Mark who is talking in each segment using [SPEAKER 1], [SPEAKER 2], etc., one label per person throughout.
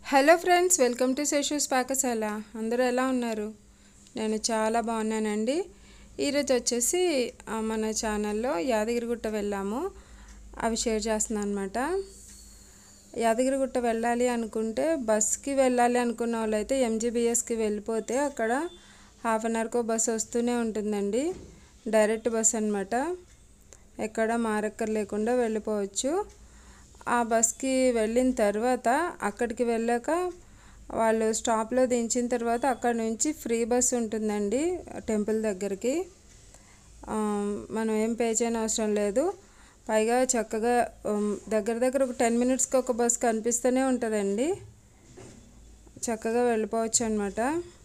[SPEAKER 1] hello friends welcome to Seshu's పాకశాల అందరూ ఎలా ఉన్నారు నేను చాలా బాగున్నానండి ఈరోజు వచ్చేసి ఆ, మన ఛానల్లో యాదగిరిగుట్ట వెళ్ళాము అవి షేర్ చేస్తున్నాను అనమాట యాదగిరిగుట్ట వెళ్ళాలి అనుకుంటే బస్కి వెళ్ళాలి అనుకున్న వాళ్ళైతే ఎంజీబీఎస్కి వెళ్ళిపోతే అక్కడ హాఫ్ అన్ అవర్కో బస్ వస్తూనే ఉంటుందండి డైరెక్ట్ బస్ అనమాట ఎక్కడ మారక్కర్ లేకుండా వెళ్ళిపోవచ్చు ఆ బస్కి వెళ్ళిన తర్వాత అక్కడికి వెళ్ళాక వాళ్ళు స్టాప్లో దించిన తర్వాత అక్కడ నుంచి ఫ్రీ బస్ ఉంటుందండి టెంపుల్ దగ్గరికి ఆ, మనం ఏం పే చేయని అవసరం లేదు పైగా చక్కగా ఉమ్, దగ్గర దగ్గర ఒక టెన్ మినిట్స్కి ఒక బస్ కనిపిస్తూనే ఉంటుందండి చక్కగా వెళ్ళిపోవచ్చు అనమాట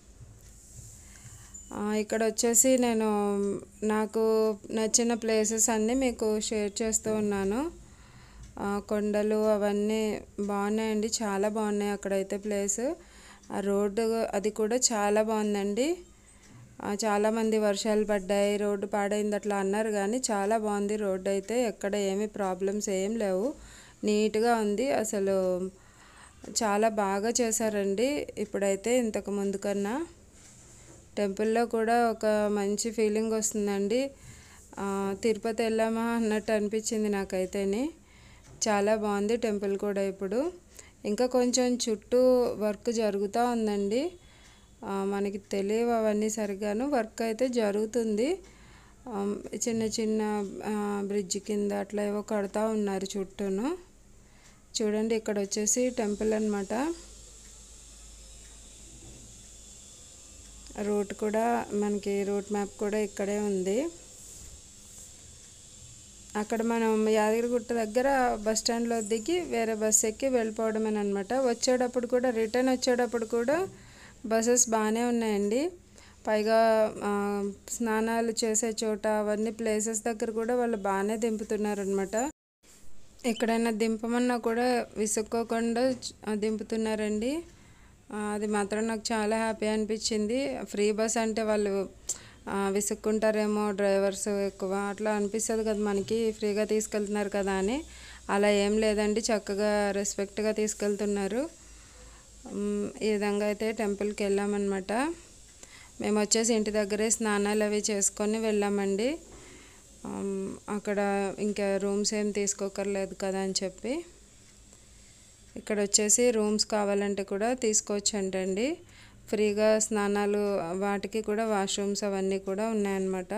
[SPEAKER 1] ఇక్కడ వచ్చేసి నేను నాకు నచ్చిన ప్లేసెస్ అన్నీ మీకు షేర్ చేస్తూ ఉన్నాను ఆ, కొండలు అవన్నీ బాగున్నాయండి చాలా బాగున్నాయి అక్కడైతే ప్లేస్ ఆ రోడ్డు అది కూడా చాలా బాగుందండి ఆ, చాలామంది వర్షాలు పడ్డాయి రోడ్డు పాడైంది అట్లా అన్నారు కానీ చాలా బాగుంది రోడ్డు అయితే ఎక్కడ ఏమీ ప్రాబ్లమ్స్ ఏం లేవు నీట్గా ఉంది అసలు చాలా బాగా చేశారండి ఇప్పుడైతే ఇంతకు ముందు కన్నా టెంపుల్లో కూడా ఒక మంచి ఫీలింగ్ వస్తుందండి ఆ, తిరుపతి వెళ్ళామా అన్నట్టు అనిపించింది నాకైతేని చాలా బాగుంది టెంపుల్ కూడా ఇప్పుడు ఇంకా కొంచెం చుట్టూ వర్క్ జరుగుతూ ఉందండి ఆ, మనకి తెలియవు అవన్నీ సరిగాను వర్క్ అయితే జరుగుతుంది ఆ, చిన్న చిన్న ఆ, బ్రిడ్జ్ కింద అట్లా ఏవో కడతా ఉన్నారు చుట్టూను చూడండి ఇక్కడ వచ్చేసి టెంపుల్ అన్నమాట రూట్ కూడా మనకి రూట్ మ్యాప్ కూడా ఇక్కడే ఉంది అక్కడ మనం యాదగిరిగుట్ట దగ్గర బస్ స్టాండ్లో దిగి వేరే బస్ ఎక్కి వెళ్ళిపోవడమేనమాట వచ్చేటప్పుడు కూడా రిటర్న్ వచ్చేటప్పుడు కూడా బస్సెస్ బాగానే ఉన్నాయండి పైగా ఆ, స్నానాలు చేసే చోట అవన్నీ ప్లేసెస్ దగ్గర కూడా వాళ్ళు బాగానే దింపుతున్నారనమాట ఎక్కడైనా దింపమన్నా కూడా విసుక్కోకుండా చ- దింపుతున్నారండి ఆ, అది మాత్రం నాకు చాలా హ్యాపీ అనిపించింది ఫ్రీ బస్ అంటే వాళ్ళు ఆ, విసుక్కుంటారేమో డ్రైవర్స్ ఎక్కువ అట్లా అనిపిస్తుంది కదా మనకి ఫ్రీగా తీసుకెళ్తున్నారు కదా అని అలా ఏం లేదండి చక్కగా రెస్పెక్ట్గా తీసుకెళ్తున్నారు ఉమ్, ఈ విధంగా అయితే టెంపుల్కి వెళ్ళామన్నమాట మేము వచ్చేసి ఇంటి దగ్గరే స్నానాలు అవి చేసుకొని వెళ్ళామండి ఉమ్, అక్కడ ఇంకా రూమ్స్ ఏం తీసుకోకర్లేదు కదా అని చెప్పి ఇక్కడ వచ్చేసి రూమ్స్ కావాలంటే కూడా తీసుకోవచ్చు అంటండి ఫ్రీగా స్నానాలు వాటికి కూడా వాష్రూమ్స్ అవన్నీ కూడా ఉన్నాయన్నమాట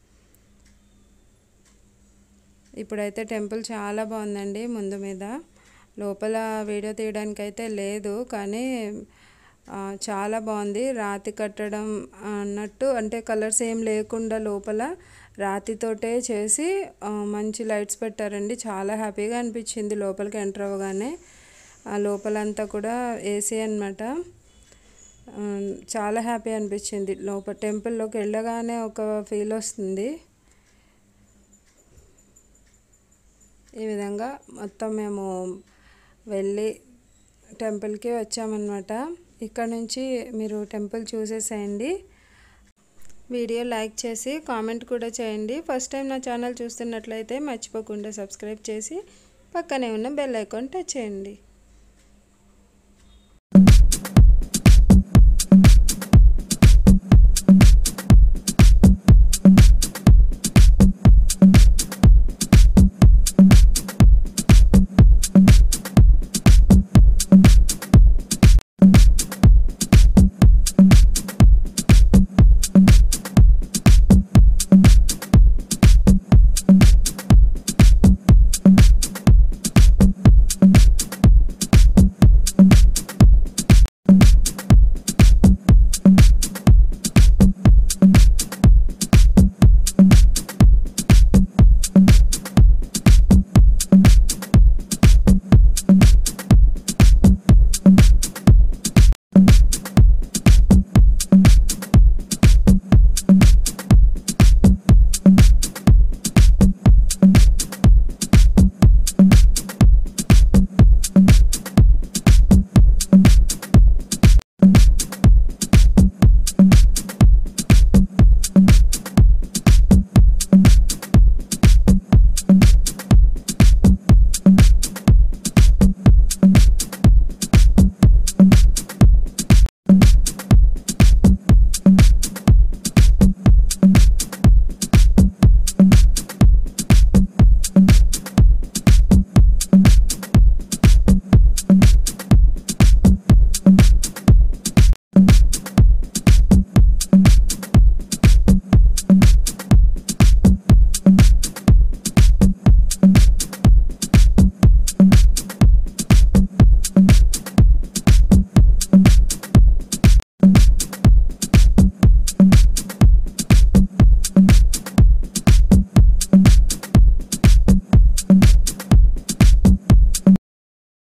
[SPEAKER 1] ఇప్పుడైతే టెంపుల్ చాలా బాగుందండి ముందు మీద లోపల వీడియో తీయడానికి అయితే లేదు కానీ ఆ, చాలా బాగుంది రాతి కట్టడం అన్నట్టు అంటే కలర్స్ ఏం లేకుండా లోపల రాతితోటే చేసి ఆ, మంచి లైట్స్ పెట్టారండి చాలా హ్యాపీగా అనిపించింది లోపలికి ఎంటర్ అవ్వగానే ఆ లోపలంతా కూడా ఏసీ అనమాట చాలా హ్యాపీ అనిపించింది లోపల టెంపుల్లోకి వెళ్ళగానే ఒక ఫీల్ వస్తుంది ఈ విధంగా మొత్తం మేము వెళ్ళి టెంపుల్కి వచ్చామన్నమాట ఇక్కడ నుంచి మీరు టెంపుల్ చూసేసేయండి వీడియో లైక్ చేసి కామెంట్ కూడా చేయండి ఫస్ట్ టైం నా ఛానల్ చూస్తున్నట్లయితే మర్చిపోకుండా సబ్స్క్రైబ్ చేసి పక్కనే ఉన్న బెల్ ఐకాన్ టచ్ చేయండి